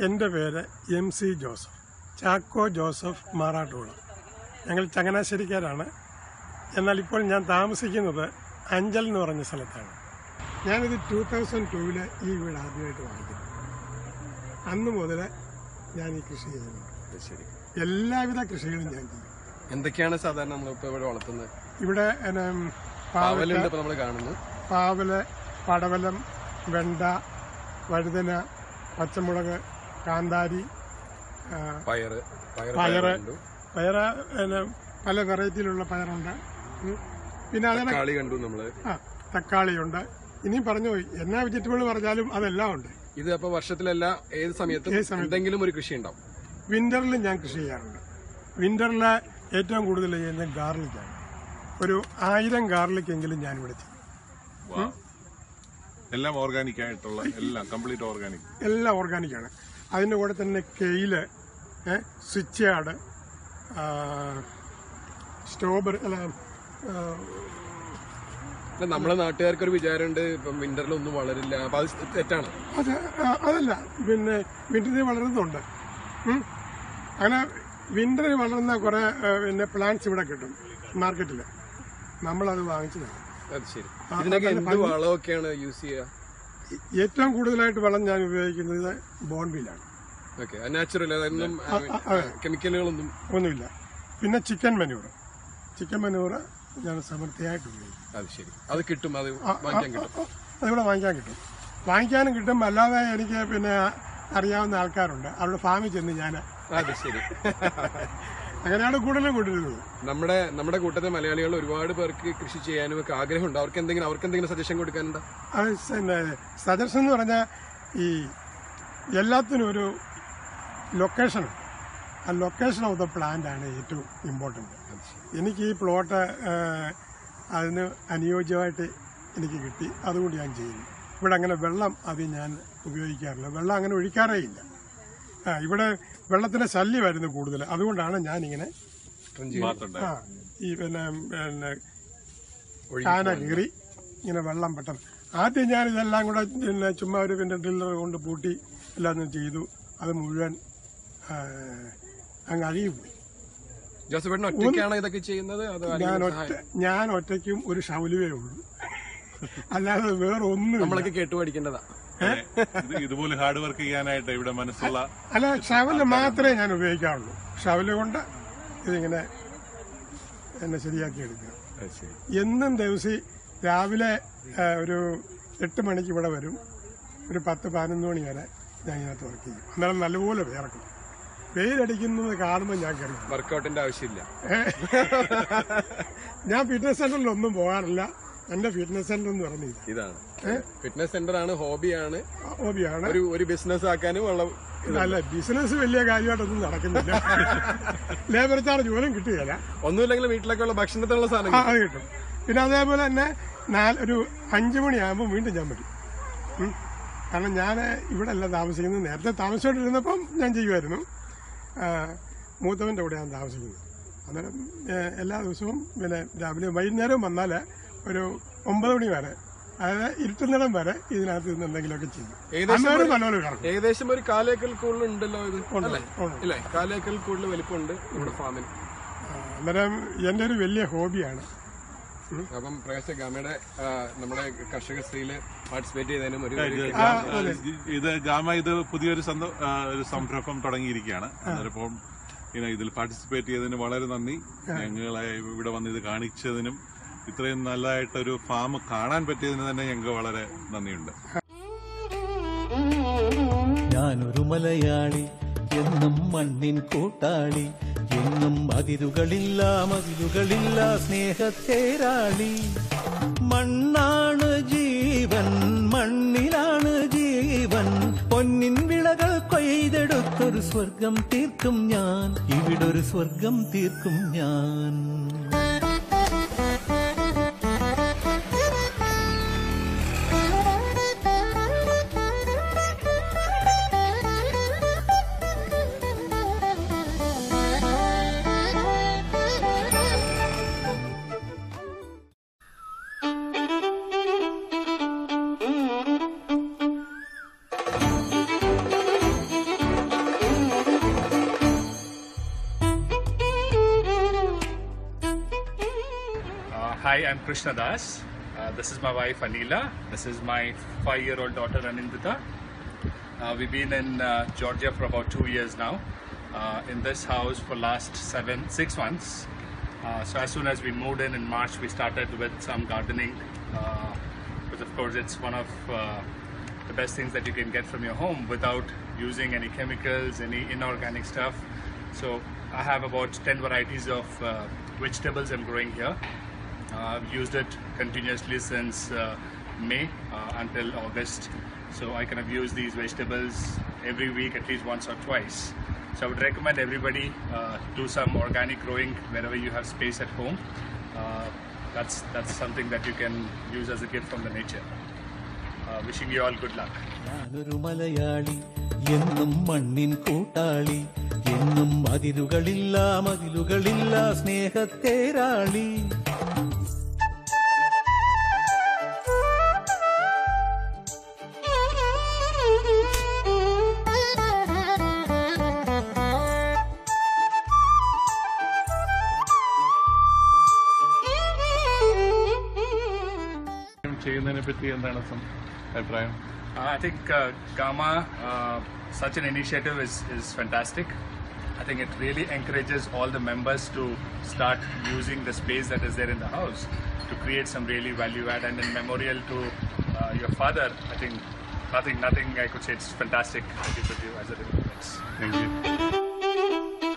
എൻ്റെ പേര് M C Joseph Chacko Joseph Marattukula ഞങ്ങൾ ചങ്ങനാശ്ശേരിക്കാരാണ് എന്നാൽ ഇപ്പോൾ ഞാൻ താമസിക്കുന്നത് അഞ്ചൽ എന്ന് പറഞ്ഞ സ്ഥലത്താണ് ഞാനിത് ടൂ തൗസൻഡ് ടൂവില് ഈ വീട് ആദ്യമായിട്ട് വാങ്ങിക്കുന്നു അന്ന് മുതൽ ഞാൻ ഈ കൃഷി ചെയ്യുന്നുണ്ട് ശരി എല്ലാവിധ കൃഷികളും ഞാൻ ചെയ്യും എന്തൊക്കെയാണ് സാധാരണ നമ്മളിപ്പോ ഇവിടെ വളർത്തുന്നത് ഇവിടെ പിന്നെ പാവൽ പാവലുണ്ട് ഇപ്പൊ നമ്മൾ കാണുന്നു പാവല് പടവലം വെണ്ട വഴുതന പച്ചമുളക് കാന്താരി ആ, പയറ് പയറ് പയറ് കണ്ടു. പയറ് പിന്നെ പല വെറൈറ്റിയിലുള്ള പയറുണ്ട് ഉം. പിന്നെ അതിന് തക്കാളി കണ്ടു നമ്മള് ആ തക്കാളിയുണ്ട് ഇനിയും പറഞ്ഞു പോയി എന്നാ വെജിറ്റബിൾ പറഞ്ഞാലും അതെല്ലാം ഉണ്ട് ഇത് അപ്പൊ വർഷത്തിലല്ല ഏത് സമയത്തും ഏത് സമയത്തും. എന്തെങ്കിലും ഒരു കൃഷി ഉണ്ടാവും വിന്ററിൽ ഞാൻ കൃഷി ചെയ്യാറുണ്ട് വിന്ററിൽ ഏറ്റവും കൂടുതൽ ചെയ്യുന്നത് ഗാർലിക്കാണ് ഒരു ആയിരം ഗാർലിക് എങ്കിലും ഞാൻ ഇവിടെ ചെയ്യും വാ. എല്ലാം ഓർഗാനിക് ആയിട്ടുള്ള എല്ലാം കംപ്ലീറ്റ് ഓർഗാനിക് എല്ലാം ഓർഗാനിക്കാണ് അതിൻ്റെ കൂടെ തന്നെ കെയില് സ്വിച്ച് യാർഡ് സ്ട്രോബെറി അല്ല ആ, അല്ല, നമ്മളെ നാട്ടുകാർക്ക് ഒരു വിചാരമുണ്ട് ഇപ്പം വിന്ററിൽ ഒന്നും വളരില്ല അപ്പൊ അത് തെറ്റാണ് അത് ആ, അതല്ല പിന്നെ വിന്ററിൽ വളരുന്നുണ്ട് ഉം. അങ്ങനെ വിന്ററിൽ വളരുന്ന കുറെ ആ, പിന്നെ പ്ലാന്റ്സ് ഇവിടെ കിട്ടും മാർക്കറ്റിൽ നമ്മളത് വാങ്ങിച്ചതാണ് അത് ശരി ഇതിനൊക്കെ എന്ത് വളമൊക്കെയാണ് യൂസ് ചെയ്യുക ഏറ്റവും കൂടുതലായിട്ട് വളം ഞാൻ ഉപയോഗിക്കുന്നത് ബോൺബിലാണ് ഓക്കെ നാച്ചുറൽ അതൊന്നും കെമിക്കലുകളൊന്നും ഒന്നുമില്ല പിന്നെ ചിക്കൻ മനൂർ ചിക്കൻ മനൂർ ഞാൻ സമൃദ്ധിയായിട്ട് ഉപയോഗിക്കും അത് ശരി അത് കിട്ടും അത് വാങ്ങിക്കാൻ കിട്ടും അതിവിടെ വാങ്ങിക്കാൻ കിട്ടും വാങ്ങിക്കാനും കിട്ടും അല്ലാതെ എനിക്ക് പിന്നെ അറിയാവുന്ന ആൾക്കാരുണ്ട് അവരുടെ ഫാമിൽ ചെന്ന് ഞാൻ അത് ശരി അങ്ങനെയാണ് കൂടുതലും കൊണ്ടിരുന്നത് നമ്മുടെ നമ്മുടെ കൂട്ടത്തിലെ മലയാളികൾ ഒരുപാട് പേർക്ക് കൃഷി ചെയ്യാനും ഒക്കെ ആഗ്രഹമുണ്ട് അവർക്ക് എന്തെങ്കിലും അവർക്ക് എന്തെങ്കിലും സജഷൻ കൊടുക്കാനുണ്ടോ അത് പിന്നെ സജഷൻ എന്ന് പറഞ്ഞാൽ ഈ എല്ലാത്തിനും ഒരു ലൊക്കേഷൻ ആ ലൊക്കേഷൻ ഓഫ് ദ പ്ലാന്റ് ആണ് ഏറ്റവും ഇമ്പോർട്ടൻറ്റ് എനിക്ക് ഈ പ്ലോട്ട് അതിന് അനുയോജ്യമായിട്ട് എനിക്ക് കിട്ടി അതുകൊണ്ട് ഞാൻ ചെയ്യുന്നു ഇവിടെ അങ്ങനെ വെള്ളം അത് ഞാൻ ഉപയോഗിക്കാറില്ല വെള്ളം അങ്ങനെ ഒഴിക്കാറേ ഇല്ല ആ ഇവിടെ വെള്ളത്തിന്റെ ശല്യമായിരുന്നു കൂടുതൽ അതുകൊണ്ടാണ് ഞാനിങ്ങനെ ആ ഈ പിന്നെ പിന്നെ കാന കീറി ഇങ്ങനെ വെള്ളം പെട്ടെന്ന് ആദ്യം ഞാൻ ഇതെല്ലാം കൂടെ പിന്നെ ചുമ്മാ ഒരു പിന്നെ ഡ്രില്ലർ കൊണ്ട് പൂട്ടി എല്ലാം ഒന്ന് ചെയ്തു അത് മുഴുവൻ ആ, അങ്ങ് അഴുകിപ്പോയി ജോസഫ് ഏട്ടൻ ഒറ്റയ്ക്കാണ് ഇതൊക്കെ ചെയ്യുന്നത് അതോ ഞാൻ ആരെങ്കിലും ഒറ്റ സഹായം? ഞാൻ ഒറ്റയ്ക്കും ഒരു ശൗലുവേ ഉള്ളൂ അല്ലാതെ വേറെ ഒന്നും നമ്മളൊക്കെ കേട്ടു പഠിക്കേണ്ടതാ ഇത് ഇതുപോലെ ഹാർഡ് വർക്ക് ചെയ്യാനായിട്ട് ഇവിടെ മനസ്സുള്ള അല്ല ഷവല് മാത്രമേ ഞാൻ ഉപയോഗിക്കാറുള്ളൂ ഷവല് കൊണ്ട് ഇതിങ്ങനെ എന്നെ ശരിയാക്കി എടുക്കുക എന്നും ദിവസം രാവിലെ ആ, ഒരു എട്ട് മണിക്ക് ഇവിടെ വരും ഒരു പത്ത് പതിനൊന്ന് മണി വരെ ഞാൻ ഇതിനകത്ത് വർക്ക് ചെയ്യും അന്നേരം നല്ലപോലെ വേർക്കും വെയിലടിക്കുന്നത് കാണുമ്പോൾ ഞാൻ കയറി വർക്കൗട്ടിന്റെ ആവശ്യമില്ല ഞാൻ ഫിറ്റ്നസ് സെന്ററിലൊന്നും പോകാറില്ല എന്റെ ഫിറ്റ്നസ് സെന്റർ എന്ന് പറഞ്ഞില്ല ഇതാണ് ഫിറ്റ്നസ് സെന്റർ ആണ് ഹോബിയാണ് ഹോബിയാണ് ഒരു ഒരു ബിസിനസ് ആക്കാനും ഉള്ള അല്ല ബിസിനസ് വലിയ കാര്യമായിട്ടൊന്നും നടക്കുന്നില്ല ലേബർ ചാർജ് പോലും കിട്ടുകയില്ല ഒന്നുമില്ലെങ്കിൽ വീട്ടിലൊക്കെ ഉള്ള ഭക്ഷണത്തിനുള്ള ആ, സാധനങ്ങൾ അത് കിട്ടും പിന്നെ അതേപോലെ തന്നെ നാല് ഒരു അഞ്ചു മണിയാകുമ്പോൾ വീണ്ടും ഞാൻ വരും ഉം. കാരണം ഞാൻ ഇവിടെ അല്ല താമസിക്കുന്നത് നേരത്തെ താമസിച്ചോണ്ടിരുന്നപ്പം ഞാൻ ചെയ്യുമായിരുന്നു ആ, മൂത്തവൻ്റെ കൂടെയാണ് താമസിക്കുന്നത് അന്നേരം ഏ, എല്ലാ ദിവസവും പിന്നെ രാവിലെ വൈകുന്നേരം വന്നാൽ ഒരു ഒമ്പത് മണി വരെ അതായത് ഇരുട്ടുന്നിടം വരെ ഇതിനകത്ത് നിന്ന് എന്തെങ്കിലുമൊക്കെ ചെയ്യും ഏകദേശം അന്നേരം ഒരു- നല്ലപോലെ കിടക്കും ഏകദേശം ഒരു കാലേക്കൽ കൂടുതൽ ഉണ്ടല്ലോ ഇത് അല്ലേ ഉണ്ട്. ഇല്ലേ കാലേക്കൽ കൂടുതൽ വലിപ്പമുണ്ട് നമ്മുടെ ഫാമിൽ ആ, അന്നേരം എൻ്റെ ഒരു വലിയ ഹോബിയാണ് അപ്പം പ്രകാശ് ഗാമയുടെ ആ, നമ്മുടെ കർഷക സ്ത്രീയില് പാർട്ടിസിപ്പേറ്റ് ചെയ്തതിനും ഒരു ഇത് ഒരു- ഗാമ- ഇത് ഗാമ ഇത് പുതിയൊരു സന്ത- ആ, ഒരു സംരംഭം തുടങ്ങിയിരിക്കുകയാണ് അന്നേരം ഇങ്ങനെ ഇതിൽ പാർട്ടിസിപ്പേറ്റ് ചെയ്തതിന് വളരെ നന്ദി ഞങ്ങളെ ഇവിടെ വന്ന് ഇത് കാണിച്ചതിനും ഇത്രയും നല്ലതായിട്ടൊരു ഫാം കാണാൻ പറ്റിയതിന് തന്നെ ഞങ്ങൾക്ക് വളരെ നന്ദിയുണ്ട് ഞാനൊരു മലയാളി എന്നും മണ്ണിൻ കൂട്ടാളി എന്നും അതിരുകളില്ല മതിലുകളില്ല സ്നേഹത്തേരാളി മണ്ണാണ് ജീവൻ മണ്ണിലാണ് ജീവൻ പൊന്നിൻ വിളകൾ കൊയ്തെടുത്തൊരു സ്വർഗം തീർക്കും ഞാൻ ഇവിടൊരു സ്വർഗം തീർക്കും ഞാൻ hi, I'm Krishna Das. Uh, this is my wife Anila. This is my five-year-old daughter Anindita. Uh, we've been in uh, Georgia for about two years now. Uh, in this house for last seven, six months. Uh, so as soon as we moved in in March, we started with some gardening. Uh, because of course, it's one of uh, the best things that you can get from your home without using any chemicals, any inorganic stuff. So I have about 10 varieties of uh, vegetables I'm growing here. Uh, I've used it continuously since uh, May uh, until August. So I kind of use these vegetables every week, at least once or twice. So I would recommend everybody uh, do some organic growing wherever you have space at home. Uh, that's that's something that you can use as a gift from the nature. Uh, wishing you all good luck. ഞാനൊരു മലയാളി എന്നും മണ്ണിൻ കൂട്ടാളി എന്നും അതിരുകളില്ല മതിലുകളില്ല സ്നേഹത്തേരാളി ചെയ്യുന്നതിനെ പറ്റി എന്താണ് some- അഭിപ്രായം Uh, I think uh, Gamma, uh, such an initiative is, is fantastic. I think it really encourages all the members to start using the space that is there in the house to create some really value add. And in memorial to uh, your father, I think nothing, nothing I could say. It's fantastic that you could do as a remembrance. Thank you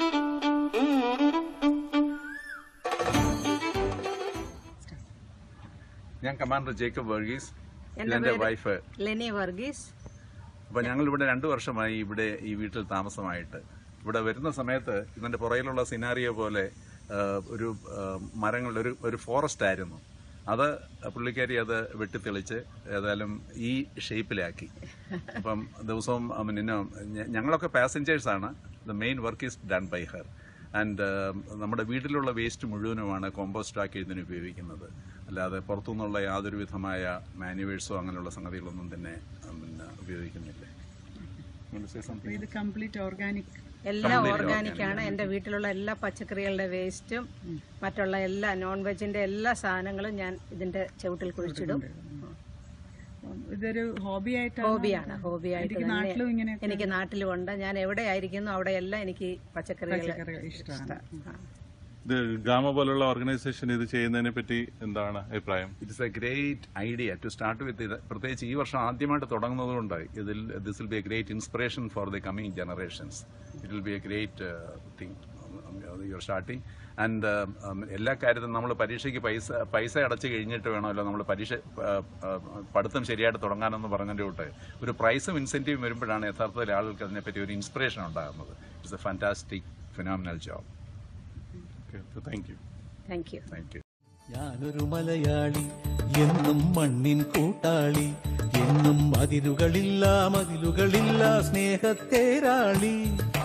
ഞാൻ commander Jacob Varghese എൻ്റെ ഇതെന്റെ പേര് wife Leni Varghese അപ്പൊ ഞങ്ങൾ ഇവിടെ രണ്ടു വർഷമായി ഇവിടെ ഈ വീട്ടിൽ താമസമായിട്ട് ഇവിടെ വരുന്ന സമയത്ത് ഇതിന്റെ പുറയിലുള്ള സിനാരിയോ പോലെ ആ, ഒരു ആ, മരങ്ങളുടെ ഒരു ഒരു ഫോറസ്റ്റ് ആയിരുന്നു അത് പുള്ളിക്കാരി അത് വെട്ടിത്തെളിച്ച് ഏതായാലും ഈ ഷേപ്പിലാക്കി അപ്പം ദിവസവും I mean, you know, ഞ- ഞങ്ങളൊക്കെ പാസഞ്ചേഴ്സ് ആണ് the main work is done by her and നമ്മുടെ വീട്ടിലുള്ള വേസ്റ്റ് മുഴുവനുമാണ് കോമ്പോസ്റ്റ് ആക്കി ഇതിന് ഉപയോഗിക്കുന്നത് അല്ലാതെ പുറത്തുനിന്നുള്ള യാതൊരു വിധമായ മാനുവേഴ്സോ അങ്ങനെയുള്ള സംഗതികളൊന്നും തന്നെ ഉം, പിന്നെ ഉപയോഗിക്കുന്നില്ല Want to say something? ഇത് കംപ്ലീറ്റ് ഓർഗാനിക് എല്ലാം Completely ഓർഗാനിക് ആണ് organic. എൻ്റെ വീട്ടിലുള്ള എല്ലാ പച്ചക്കറികളുടെ വേസ്റ്റും മറ്റുള്ള എല്ലാ നോൺ വെജിന്റെ എല്ലാ സാധനങ്ങളും ഞാൻ ഇതിന്റെ ചവിട്ടിൽ കുഴിച്ചിടും ഇതൊരു ഹോബി ആയിട്ടാണ് ഹോബിയാണ് ഹോബിയായിട്ട് എനിക്ക് തന്നെ നാട്ടിലും ഇങ്ങനെ എനിക്ക് നാട്ടിലുമുണ്ട് ഞാൻ എവിടെ ആയിരിക്കുന്നു അവിടെയെല്ലാം എനിക്ക് പച്ചക്കറികൾ പച്ചക്കറികൾ ഇഷ്ടമാണ് ഇത് ഗാമ പോലുള്ള ഓർഗനൈസേഷൻ ഇത് ചെയ്യുന്നതിനെ പറ്റി എന്താണ് അഭിപ്രായം it's a great idea to start with ഇത് പ്രത്യേകിച്ച് ഈ വർഷം ആദ്യമായിട്ട് തുടങ്ങുന്നതുകൊണ്ട് ഇതിൽ this will be a great inspiration for the coming generations it will be a great thing your starting and എല്ലാ കാര്യത്തിലും നമ്മൾ പരീക്ഷയ്ക്ക് പൈസ പൈസ അടച്ചു കഴിഞ്ഞിട്ട് വേണമല്ലോ നമ്മൾ പരീക്ഷ ആ, ആ, പഠിത്തം ശരിയായിട്ട് തുടങ്ങാനെന്ന് പറഞ്ഞതിൻ്റെ കൂട്ട് ഒരു പ്രൈസും ഇൻസെൻറ്റീവും വരുമ്പോഴാണ് യഥാർത്ഥത്തിൽ ആളുകൾക്ക് അതിനെപ്പറ്റി ഒരു ഇൻസ്പിറേഷൻ ഉണ്ടാകുന്നത് it's a fantastic phenomenal job thank you thank you thank you ഞാനൊരു മലയാളി എന്നും മണ്ണിൻ കൂട്ടാളി എന്നും അതിരുകളില്ല മതിലുകളില്ല സ്നേഹത്തേരാളി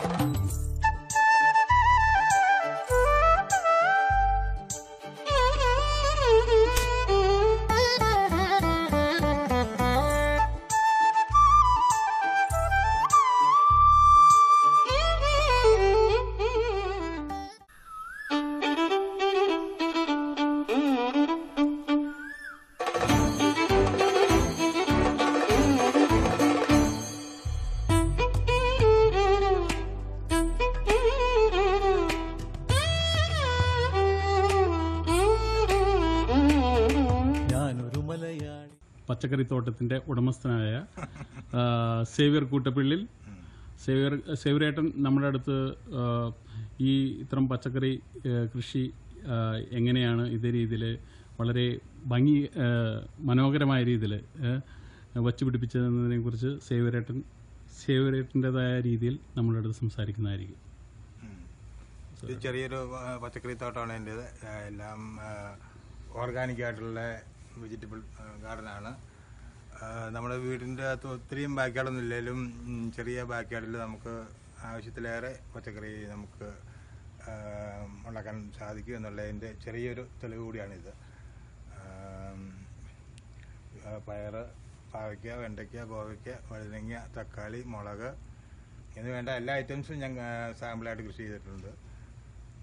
ഞാനൊരു മലയാളി പച്ചക്കറിത്തോട്ടത്തിൻ്റെ ഉടമസ്ഥനായ ആ, സേവ്യർ കൂട്ടപ്പിള്ളിൽ സേവ്യർ സേവ്യറേട്ടൻ നമ്മുടെ അടുത്ത് ആ, ഈ ഇത്തരം പച്ചക്കറി ആ, കൃഷി ആ, എങ്ങനെയാണ് ഇതേ രീതിയിൽ വളരെ ഭംഗി ആ, മനോഹരമായ രീതിയിൽ വച്ചുപിടിപ്പിച്ചതിനെ കുറിച്ച് സേവ്യറേട്ടൻ സേവ്യറേട്ടൻ്റെതായ രീതിയിൽ നമ്മുടെ അടുത്ത് സംസാരിക്കുന്നതായിരിക്കും ഇത് ചെറിയൊരു ആ, പച്ചക്കറി തോട്ടമാണ് എൻ്റേത് ആ, എല്ലാം ഓർഗാനിക് ആയിട്ടുള്ള വെജിറ്റബിൾ ഗാർഡനാണ് നമ്മുടെ വീടിൻ്റെ അകത്ത് ഒത്തിരിയും ബാക്ക്യാർഡൊന്നും ഇല്ലെങ്കിലും ഉം, ചെറിയ ബാക്ക്യാർഡിൽ നമുക്ക് ആവശ്യത്തിലേറെ പച്ചക്കറി നമുക്ക് ആ, ഉണ്ടാക്കാൻ സാധിക്കും എന്നുള്ളതിൻ്റെ ചെറിയൊരു തെളിവ് കൂടിയാണിത് ആം, ആ, പയറ് പാവയ്ക്ക വെണ്ടയ്ക്ക കോവയ്ക്ക വഴുതനങ്ങ തക്കാളി മുളക് എന്ന് വേണ്ട എല്ലാ ഐറ്റംസും ഞങ്ങൾ സാമ്പിളായിട്ട് കൃഷി ചെയ്തിട്ടുണ്ട്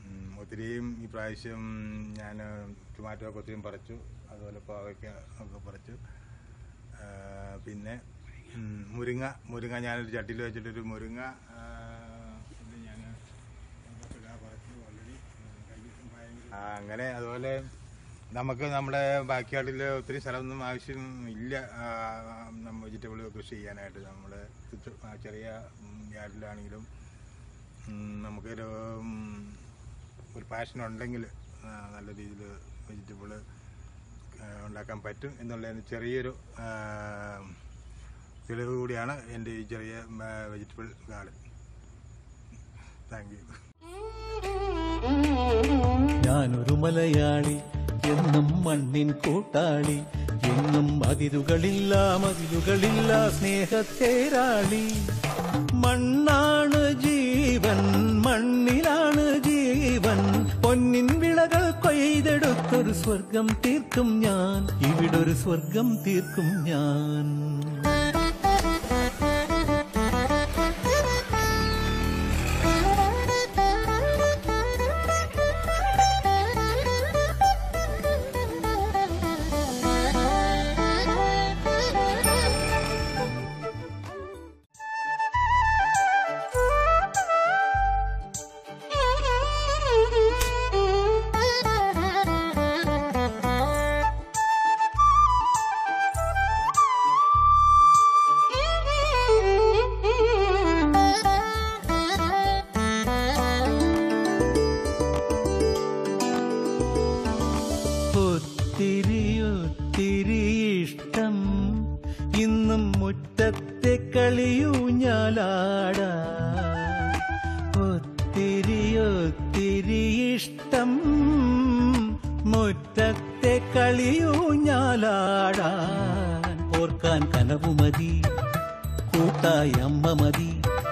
ഉം, ഒത്തിരിയും ഈ പ്രാവശ്യം ഞാൻ ടൊമാറ്റോ ഒക്കെ ഒത്തിരിയും പറിച്ചു അതുപോലെ പാവയ്ക്ക ഒക്കെ പറിച്ചു ആ, പിന്നെ ഉം, മുരിങ്ങ മുരിങ്ങ ഞാനൊരു ചട്ടിയിൽ വെച്ചിട്ടൊരു മുരിങ്ങ ആ, ഇത് ഞാൻ പറിച്ചു ഓൾറെഡി ആ, അങ്ങനെ അതുപോലെ നമുക്ക് നമ്മുടെ ബാക്കിയാട്ടിൽ ഒത്തിരി സ്ഥലമൊന്നും ആവശ്യം ഇല്ല വെജിറ്റബിൾ കൃഷി ചെയ്യാനായിട്ട് നമ്മുടെ ചുറ്റു ആ ചെറിയ യാർഡിലാണെങ്കിലും നമുക്കൊരു ഉം, ഒരു പാഷൻ ഉണ്ടെങ്കിൽ നല്ല രീതിയിൽ വെജിറ്റബിൾ ഉണ്ടാക്കാൻ പറ്റും എന്നുള്ളതിന് ചെറിയൊരു ആ, തെളിവ് കൂടിയാണ് എൻ്റെ ഈ ചെറിയ വെജിറ്റബിൾ ഗാർഡൻ താങ്ക് യു ഞാനൊരു മലയാളി എന്നും മണ്ണിൻ കൂട്ടാളി എന്നും അതിരുകളില്ല മതിലുകളില്ല സ്നേഹത്തേരാളി മണ്ണാണ് ജീവൻ മണ്ണിലാണ് ജീവൻ പൊന്നിൻ വിളകൾ കൊയ്തെടുത്തൊരു സ്വർഗം തീർക്കും ഞാൻ ഇവിടൊരു സ്വർഗം തീർക്കും ഞാൻ ഒത്തിരി ഒത്തിരി ഇഷ്ടം ഇന്നും മുറ്റത്തെ കളിയൂഞ്ഞാലാടാ ഒത്തിരി ഒത്തിരി ഇഷ്ടം മുറ്റത്തെ കളിയൂഞ്ഞാലാടാൻ ഓർക്കാൻ കനവുമതി കൂട്ടായി അമ്മ മതി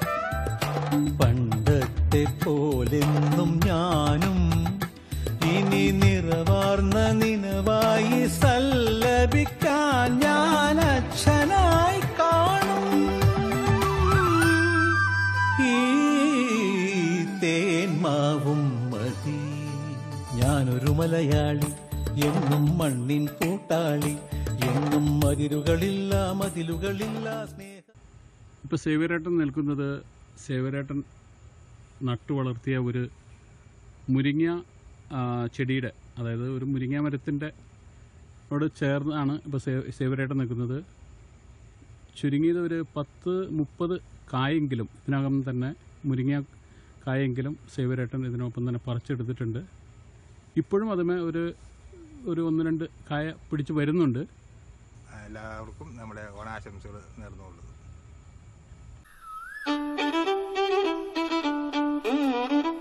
പണ്ടത്തെ പോലെന്നും ഞാനും ഇനി നിറവാർന്ന നിനവായി സല്ലപിക്കാൻ ഞാൻ അച്ഛനായി കാണും ഈ തേന്മാവും മതി ഞാനൊരു മലയാളി എന്നും മണ്ണിൻ കൂട്ടാളി എന്നും മതിലുകളില്ല മതിലുകളില്ല സ്നേഹ ഇപ്പോൾ സേവ്യരേട്ടൻ നിൽക്കുന്നത് സേവ്യരേട്ടൻ നട്ടു വളർത്തിയ ഒരു മുരിങ്ങ ആ, ചെടിയുടെ അതായത് ഒരു മുരിങ്ങ മരത്തിൻ്റെ ോട് ചേർന്നാണ് ഇപ്പോൾ സേവ്യരേട്ടൻ നിൽക്കുന്നത് ചുരുങ്ങിയത് ഒരു പത്ത് മുപ്പത് കായെങ്കിലും ഇതിനകം തന്നെ മുരിങ്ങ കായെങ്കിലും സേവ്യരേട്ടൻ ഇതിനൊപ്പം തന്നെ പറിച്ചെടുത്തിട്ടുണ്ട് ഇപ്പോഴും അതുമേ ഒരു ഒരു ഒന്ന് രണ്ട് കായ പിടിച്ച് വരുന്നുണ്ട് എല്ലാവർക്കും നമ്മുടെ ഓണാശംസകൾ നേർന്നുകൊള്ളുന്നു Thank you.